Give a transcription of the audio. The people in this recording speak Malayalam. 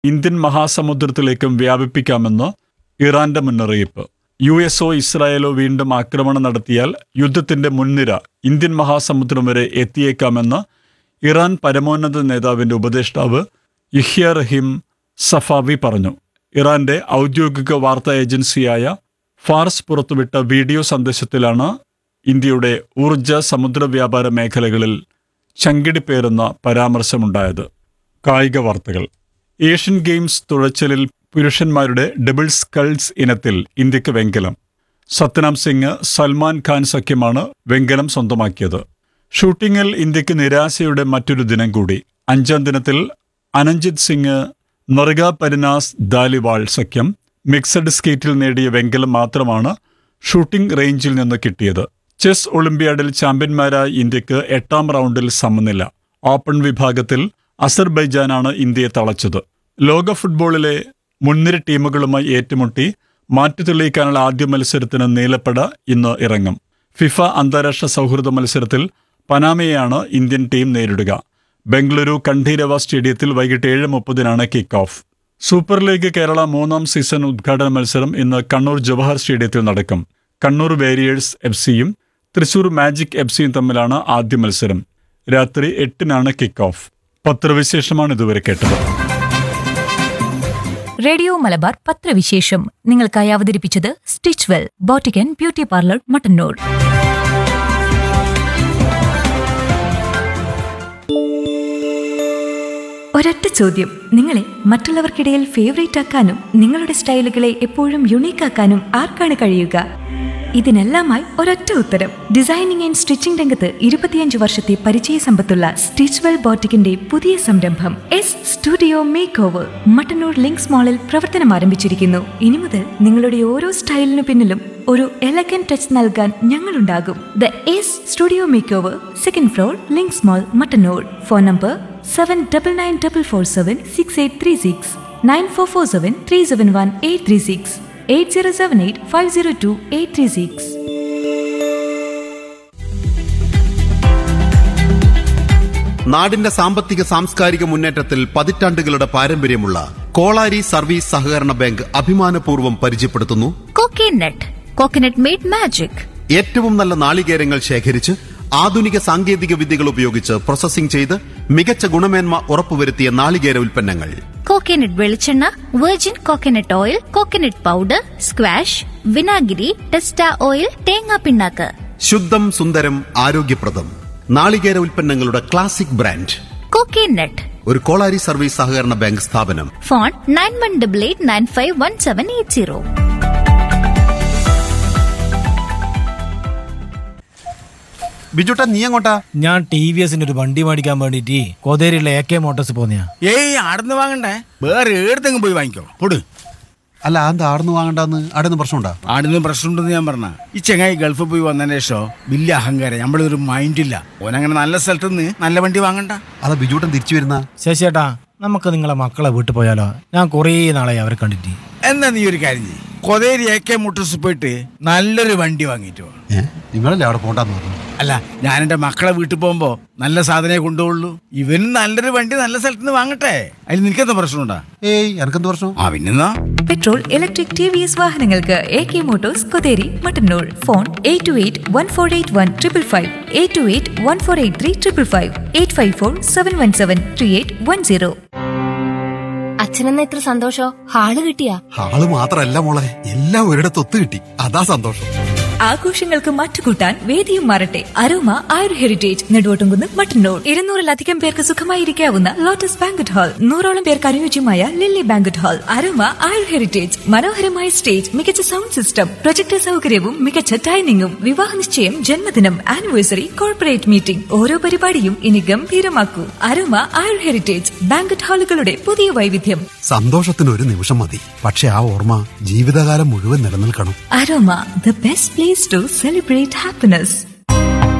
ഇന്ത്യൻ മഹാസമുദ്രത്തിലേക്കും വ്യാപിപ്പിക്കാമെന്ന് ഇറാന്റെ മുന്നറിയിപ്പ് യു എസോ ഇസ്രായേലോ വീണ്ടും ആക്രമണം നടത്തിയാൽ യുദ്ധത്തിന്റെ മുൻനിര ഇന്ത്യൻ മഹാസമുദ്രം വരെ എത്തിയേക്കാമെന്ന് ഇറാൻ പരമോന്നത നേതാവിന്റെ ഉപദേഷ്ടാവ് യഹ്യ റഹീം സഫാവി പറഞ്ഞു ഇറാന്റെ ഔദ്യോഗിക വാർത്താ ഏജൻസിയായ ഫാർസ് പുറത്തുവിട്ട വീഡിയോ സന്ദേശത്തിലാണ് ഇന്ത്യയുടെ ഊർജ സമുദ്ര വ്യാപാര മേഖലകളിൽ ചങ്കിടിപ്പേറുന്ന പരാമർശമുണ്ടായത് കായിക വാർത്തകൾ ഏഷ്യൻ ഗെയിംസ് തുഴച്ചിലിൽ പുരുഷന്മാരുടെ ഡബിൾ സ്കൾസ് ഇനത്തിൽ ഇന്ത്യക്ക് വെങ്കലം സത്നാം സിംഗ് സൽമാൻ ഖാൻ സഖ്യമാണ് വെങ്കലം സ്വന്തമാക്കിയത് ഷൂട്ടിങ്ങിൽ ഇന്ത്യക്ക് നിരാശയുടെ മറ്റൊരു ദിനം കൂടി അഞ്ചാം ദിനത്തിൽ അനഞ്ജിത് സിംഗ് നൊറിഗ പരിനാസ് ദാലിവാൾ സഖ്യം മിക്സഡ് സ്കേറ്റിൽ നേടിയ വെങ്കലം മാത്രമാണ് ഷൂട്ടിംഗ് റേഞ്ചിൽ നിന്ന് കിട്ടിയത് ചെസ് ഒളിമ്പ്യാഡിൽ ചാമ്പ്യന്മാരായ ഇന്ത്യക്ക് എട്ടാം റൗണ്ടിൽ സമനില ഓപ്പൺ വിഭാഗത്തിൽ അസർബൈജാനാണ് ഇന്ത്യയെ തളച്ചത് ലോക ഫുട്ബോളിലെ മുൻനിര ടീമുകളുമായി ഏറ്റുമുട്ടി മാറ്റു തെളിയിക്കാനുള്ള ആദ്യ മത്സരത്തിന് നീലപ്പട ഇന്ന് ഇറങ്ങും ഫിഫ അന്താരാഷ്ട്ര സൗഹൃദ മത്സരത്തിൽ പനാമയെയാണ് ഇന്ത്യൻ ടീം നേരിടുക ബംഗളൂരു കണ്ഠീരവ സ്റ്റേഡിയത്തിൽ വൈകിട്ട് ഏഴ് മുപ്പതിനാണ് kick off super league Kerala മൂന്നാം സീസൺ ഉദ്ഘാടന മത്സരം ഇന്ന് കണ്ണൂർ ജവഹർ സ്റ്റേഡിയത്തിൽ നടക്കും കണ്ണൂർ വേരിയേഴ്സ് എഫ് സിയും തൃശൂർ മാജിക് എഫ് സിയും തമ്മിലാണ് ആദ്യ മത്സരം രാത്രി എട്ടിനാണ് കിക്ക് ഓഫ് പത്രവിശേഷമാണ് ഇതുവരെ കേട്ടത് റേഡിയോ മലബാർ പത്രവിശേഷം നിങ്ങൾക്കായി അവതരിപ്പിച്ചത് stitch well boutique and beauty parlour Mattannur ഒരൊറ്റ ചോദ്യം നിങ്ങളെ മറ്റുള്ളവർക്കിടയിൽ ഫേവറേറ്റ് ആക്കാനും നിങ്ങളുടെ സ്റ്റൈലുകളെ എപ്പോഴും യുണീക്ക് ആക്കാനും ആർക്കാണ് കഴിയുക ഇതിനെല്ലാമായി ഒരൊറ്റ ഉത്തരം ഡിസൈനിങ് ആൻഡ് സ്റ്റിച്ചിംഗ് രംഗത്ത് ഇരുപത്തിയഞ്ച് വർഷത്തെ പരിചയ സമ്പത്തുള്ള സ്റ്റിച്ച് വെൽ ബോട്ടിക്കിന്റെ പുതിയ സംരംഭം S studio makeover Mattannur Links മാളിൽ പ്രവർത്തനം ആരംഭിച്ചിരിക്കുന്നു ഇനി മുതൽ നിങ്ങളുടെ ഓരോ സ്റ്റൈലിനു പിന്നിലും ഒരു എലഗൻ ടച്ച് നൽകാൻ ഞങ്ങളുണ്ടാകും the S studio makeover second floor Links Mall Mattannur phone number seven double nine double four seven six eight three six nine four four seven three seven one eight three six eight zero seven eight five zero two eight three six നാടിന്റെ സാമ്പത്തിക സാംസ്കാരിക മുന്നേറ്റത്തിൽ പതിറ്റാണ്ടുകളുടെ പാരമ്പര്യമുള്ള കോളാരി സർവീസ് സഹകരണ ബാങ്ക് അഭിമാനപൂർവ്വം പരിചയപ്പെടുത്തുന്നു കോക്കനട്ട് കോക്കനട്ട് മെയ്ഡ് മാജിക് ഏറ്റവും നല്ല നാളികേരങ്ങൾ ശേഖരിച്ച് ആധുനിക സാങ്കേതിക വിദ്യകൾ ഉപയോഗിച്ച് പ്രോസസ്സിംഗ് ചെയ്ത് മികച്ച ഗുണമേന്മ ഉറപ്പുവരുത്തിയ നാളികേര ഉൽപ്പന്നങ്ങൾ കോക്കനട്ട് വെളിച്ചെണ്ണ virgin coconut oil coconut powder squash വിനാഗിരി ടെസ്റ്റ ഓയിൽ തേങ്ങാ പിണ്ണാക്ക് ശുദ്ധം സുന്ദരം ആരോഗ്യപ്രദം നാളികേര ഉൽപ്പന്നങ്ങളുടെ ക്ലാസിക് ബ്രാൻഡ് കോക്കനട്ട് ഒരു കോളാരി സർവീസ് സഹകരണ ബാങ്ക് സ്ഥാപനം phone nine one double eight nine five one seven eight zero ബിജുട്ടാ നീ എങ്ങോട്ടാ ഞാൻ ടി വി എസിന്റെ ഒരു വണ്ടി മേടിക്കാൻ വേണ്ടിട്ട് കോതേരിയിലെ എ കെ മോട്ടോഴ്സ് പോന്നെയാ ഏയ് ആടുന്ന് വാങ്ങണ്ടേ വേറെ ഏടത്തെങ്കിലും പോയി വാങ്ങിക്കോ പൊട് അല്ല എന്താ ആടുന്ന് വാങ്ങണ്ടെന്ന് ആടുന്ന് പ്രശ്നമുണ്ടാ ആടുന്ന് പ്രശ്നമുണ്ടെന്ന് ഞാൻ പറഞ്ഞ ഈ ചെങ്ങായി ഗൾഫിൽ പോയി വന്നതിന് ശേഷം വലിയ അഹങ്കാരം നമ്മളൊരു മൈൻഡില്ല ഓനങ്ങനെ നല്ല സ്ഥലത്ത് നിന്ന് നല്ല വണ്ടി വാങ്ങണ്ട അതാ ബിജുട്ടൻ തിരിച്ചു വരുന്ന ശശിയേട്ടാ നമുക്ക് നിങ്ങളെ മക്കളെ വീട്ടിൽ പോയാലോ ഞാൻ കുറേ നാളായി അവരെ കണ്ടിട്ട് എന്നാ നീ ഒരു കാര്യം ചെയ്യ് കൊതേരി എ കെ മുട്ടൂസ് പോയിട്ട് നല്ലൊരു വണ്ടി വാങ്ങിയിട്ട് വാ. നിങ്ങളല്ലേ അവിടെ പോണ്ടെന്ന് പറഞ്ഞു അല്ല ഞാൻ എന്റെ മക്കളെ വീട്ടിൽ പോകുമ്പോ നല്ല സാധനമേ കൊണ്ടുപോകുള്ളൂ ഇവന് നല്ലൊരു വണ്ടി നല്ല സ്ഥലത്ത് നിന്ന് വാങ്ങട്ടെ അതിന് നിനക്കെന്താ പ്രശ്നമുണ്ടാ ഏയ് എനക്കെന്ത് പ്രശ്നം ആ പിന്നെന്നാ petrol electric T V S വാഹനങ്ങൾക്ക് A K motors Kotheri Mattannur phone eight two eight one four eight one triple five eight two eight one four eight three triple five eight five four seven one seven three eight one zero അച്ഛനെന്ന ഇത്ര സന്തോഷോ ഹാള് കിട്ടിയാ ആള് മാത്രല്ല മോളെ എല്ലാം ഒരിടത്ത് ഒത്തു കിട്ടി അതാ സന്തോഷം ആഘോഷങ്ങൾക്ക് മാറ്റുകൂട്ടാൻ വേദിയും മാറട്ടെ അരോമ ആയുർ ഹെറിറ്റേജ് നെടുവോട്ടുംകുന്ന് മട്ടന്നൂർ ഇരുന്നൂറിലധികം പേർക്ക് സുഖമായിരിക്കാവുന്ന ലോട്ടസ് ബാങ്കറ്റ് ഹാൾ നൂറോളം പേർക്ക് അനുയോജ്യമായ Lily banquet hall Aroma Ayur Heritage മനോഹരമായ സ്റ്റേജ് മികച്ച സൗണ്ട് സിസ്റ്റം പ്രൊജക്ടർ സൗകര്യവും മികച്ച ഡൈനിങ്ങും വിവാഹ നിശ്ചയം ജന്മദിനം ആനിവേഴ്സറി കോർപ്പറേറ്റ് മീറ്റിംഗ് ഓരോ പരിപാടിയും ഇനി ഗംഭീരമാക്കൂ അരോമ ആയുർ ഹെറിറ്റേജ് ബാങ്കറ്റ് ഹാളുകളുടെ പുതിയ വൈവിധ്യം സന്തോഷത്തിന് ഒരു നിമിഷം മതി പക്ഷെ ആ ഓർമ്മ ജീവിതകാലം മുഴുവൻ നിലനിൽക്കണം Aroma the best place to celebrate happiness